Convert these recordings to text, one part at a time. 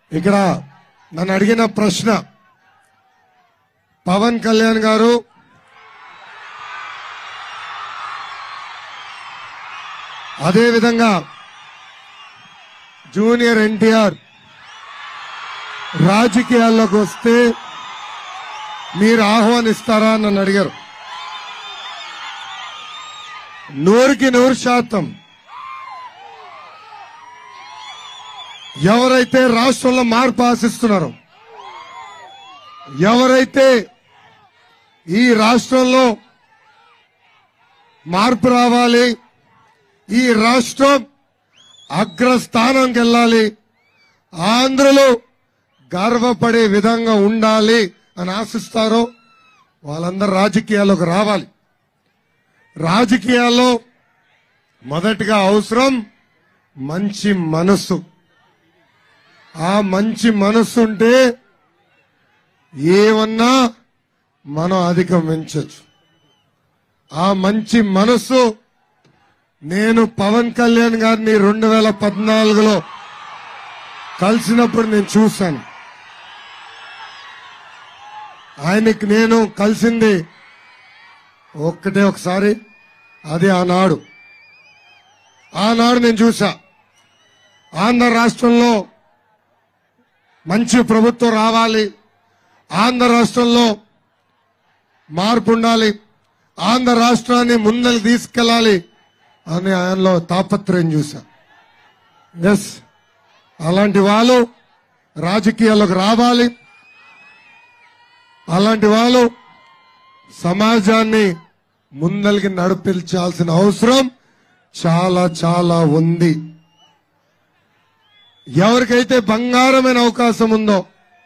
ఇక్కడ నన్ను అడిగిన ప్రశ్న పవన్ కళ్యాణ్ గారు అదేవిధంగా జూనియర్ ఎన్టీఆర్ రాజకీయాల్లోకి వస్తే మీరు ఆహ్వానిస్తారా అని నన్ను అడిగారు నూరుకి నూరు శాతం ఎవరైతే రాష్ట్రంలో మార్పు ఆశిస్తున్నారో ఎవరైతే ఈ రాష్ట్రంలో మార్పు రావాలి ఈ రాష్ట్రం అగ్రస్థానంకి వెళ్ళాలి ఆంధ్రలో గర్వపడే విధంగా ఉండాలి అని ఆశిస్తారో వాళ్ళందరూ రాజకీయాల్లోకి రావాలి రాజకీయాల్లో మొదటిగా అవసరం మంచి మనస్సు ఆ మంచి మనస్సు ఉంటే ఏమన్నా మనం అధిగమించచ్చు ఆ మంచి మనస్సు నేను పవన్ కళ్యాణ్ గారిని రెండు వేల పద్నాలుగులో కలిసినప్పుడు నేను చూశాను ఆయనకి నేను కలిసింది ఒక్కటే ఒకసారి అది ఆనాడు ఆనాడు నేను చూసా ఆంధ్ర రాష్ట్రంలో మంచి ప్రభుత్వం రావాలి ఆంధ్ర రాష్ట్రంలో మార్పు ఉండాలి ఆంధ్ర రాష్ట్రాన్ని ముందరికి తీసుకెళ్ళాలి అని ఆయనలో తాపత్రయం చూశా ఎస్ అలాంటి వాళ్ళు రాజకీయాల్లోకి రావాలి అలాంటి వాళ్ళు సమాజాన్ని ముందలికి నడిపించాల్సిన అవసరం చాలా చాలా ఉంది ఎవరికైతే బంగారమైన అవకాశం ఉందో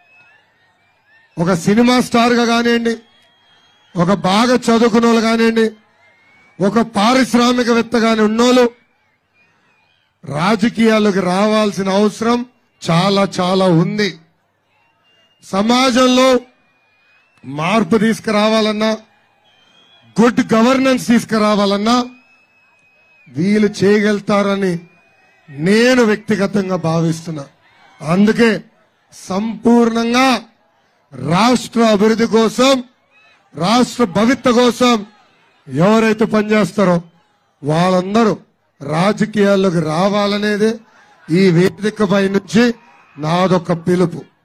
ఒక సినిమా స్టార్ గా కానివ్వండి ఒక బాగా చదువుకున్న వాళ్ళు కానివ్వండి ఒక పారిశ్రామికవేత్త కాని ఉన్నోళ్ళు రాజకీయాలకు రావాల్సిన అవసరం చాలా చాలా ఉంది సమాజంలో మార్పు తీసుకురావాలన్నా గుడ్ గవర్నెన్స్ తీసుకురావాలన్నా వీళ్ళు చేయగలుగుతారని నేను వ్యక్తిగతంగా భావిస్తున్నా అందుకే సంపూర్ణంగా రాష్ట్ర అభివృద్ధి కోసం రాష్ట్ర భవిత కోసం ఎవరైతే పనిచేస్తారో వాళ్ళందరూ రాజకీయాల్లోకి రావాలనేదే ఈ వేదికపై నుంచి నాదొక పిలుపు